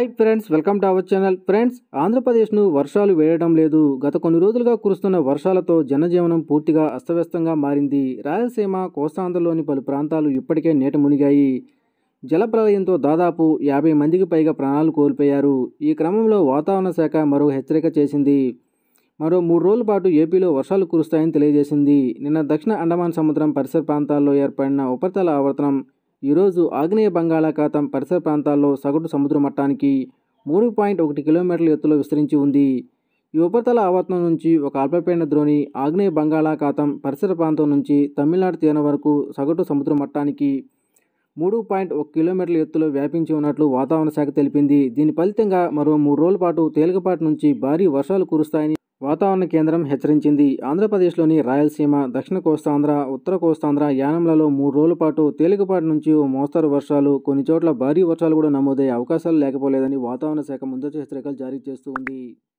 hi friends welcome to our channel friends ఆంధ్రప్రదేశ్ను వర్షాలు వేయడం లేదు గత కొన్ని రోజులుగా కురుస్తున్న వర్షాలతో జనజీవనం పూర్తిగా అస్తవ్యస్తంగా మారింది రాయలసీమ కోస్తాంధ్రలోని పలు ప్రాంతాలు ఇప్పటికే నీట మునిగాయి జలప్రలయంతో దాదాపు యాభై మందికి పైగా ప్రాణాలు కోల్పోయారు ఈ క్రమంలో వాతావరణ శాఖ మరో హెచ్చరిక చేసింది మరో మూడు రోజుల పాటు ఏపీలో వర్షాలు కురుస్తాయని తెలియజేసింది నిన్న దక్షిణ అండమాన్ సముద్రం పరిసర ప్రాంతాల్లో ఏర్పడిన ఉపరితల ఆవర్తనం ఈరోజు ఆగ్నేయ బంగాళాఖాతం పరిసర ప్రాంతాల్లో సగటు సముద్ర మట్టానికి మూడు పాయింట్ ఒకటి కిలోమీటర్ల ఎత్తులో విస్తరించి ఉంది ఈ ఉపరితల ఆవర్తనం నుంచి ఒక అల్పపీడన ద్రోణి ఆగ్నేయ బంగాళాఖాతం పరిసర ప్రాంతం నుంచి తమిళనాడు తీరం వరకు సగటు సముద్ర మట్టానికి మూడు పాయింట్ ఒక కిలోమీటర్ల ఎత్తులో వ్యాపించి ఉన్నట్లు వాతావరణ శాఖ తెలిపింది దీని ఫలితంగా మరో మూడు రోజుల పాటు తేలికపాటి నుంచి భారీ వర్షాలు కురుస్తాయని వాతావరణ కేంద్రం హెచ్చరించింది ఆంధ్రప్రదేశ్లోని రాయలసీమ దక్షిణ కోస్తాంధ్ర ఉత్తర కోస్తాంధ్ర యానంలలో మూడు రోజుల పాటు తేలికపాటి నుంచి ఓ మోస్తరు వర్షాలు కొన్ని చోట్ల భారీ వర్షాలు కూడా నమోదయ్యే అవకాశాలు లేకపోలేదని వాతావరణ శాఖ ముందస్తు హెచ్చరికలు జారీ చేస్తూ ఉంది